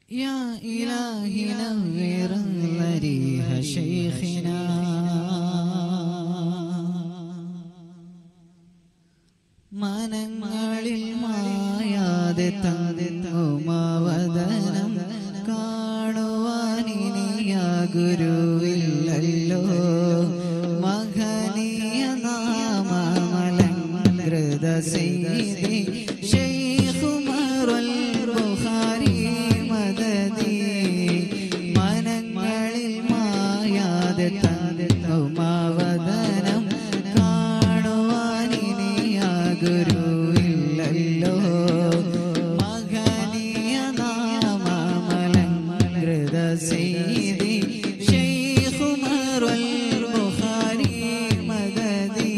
يا إلهي نور ضريح شيخنا മനങ്ങളിൽ മായാതെ തന്നുമാവതനം കാണുവാനിനിയാ ഗുരുവില്ലല്ലോ മഹനീയ നാമമലങ്കൃത സൈദി ശൈഖുമറുൽ ബുഖാരി മദദി മനങ്ങളിൽ മായാതെ തന്നുമാവതനം കാണുവാനിനിയാ ഗുരുവില്ലല്ലോ മകനീയ നാമമലങ്കൃത സൈദി ശൈഖുമറുൽ ബുഖാരി മദദി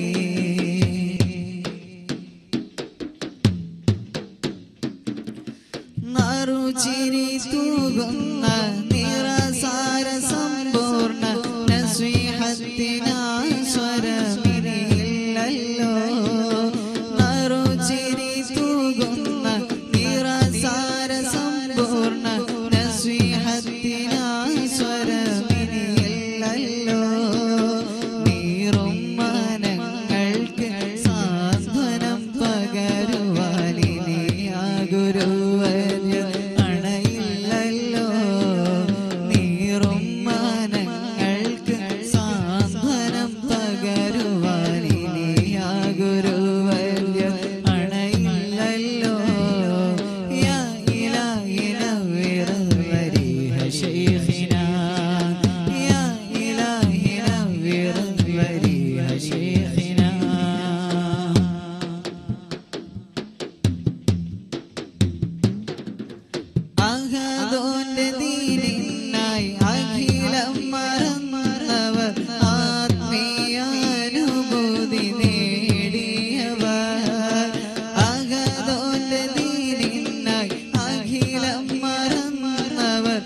നറുചിരി തൂകുന്ന നിറസാര സമ്പൂർണ്ണ നസ്വീഹത്തിനായി സ്വരമിനിയില്ലല്ലോ നറുചിരി തൂകുന്ന നിറസാര സമ്പൂർണ്ണ നസ്വീഹത്തിനായി സ്വരമിനിയില്ലല്ലോ നീറും മനങ്ങൾക്ക് സാന്ത്വനം പകരുവാനിനി ആ ഗുരുവര്യ അണയില്ലല്ലോ നീറും മനങ്ങൾക്ക് സാന്ത്വനം പകരുവാനിനി ആ ഗുരുവര്യ അണയില്ലല്ലോ യാ ഇലാഹി നവ്വിർ വരീഹ ശൈഖിനാ യാ ഇലാഹി നവ്വിർ വരീഹ ശൈഖിനാ അഹദോന്റെ ദീനിനായി അഖിലം മറന്നവർ ആത്മീയാനുഭൂതി നേടിയവർ അഹദോന്റെ ദീനിനായി അഖിലം മറന്നവർ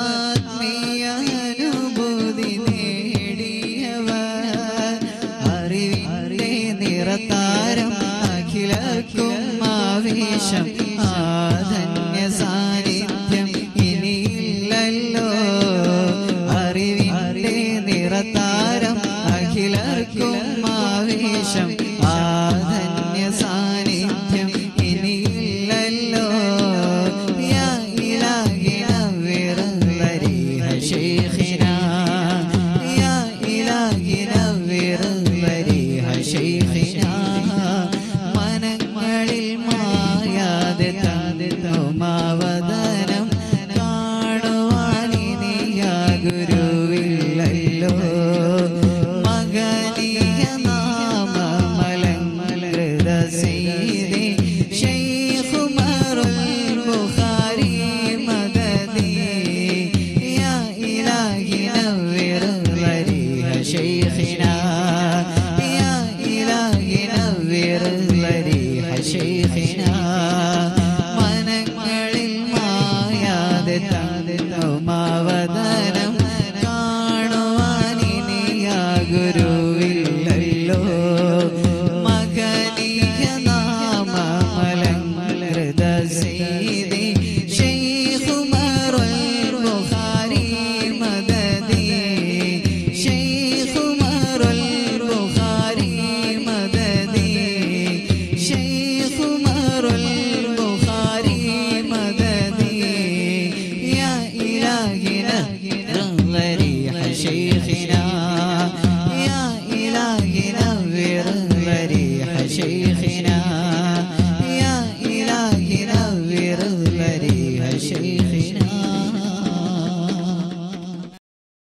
ആത്മീയാനുഭൂതി നേടിയവർ അറിവിന്റെ നിറത്താരം അഖിലർക്കും ആവേശം ആദൻ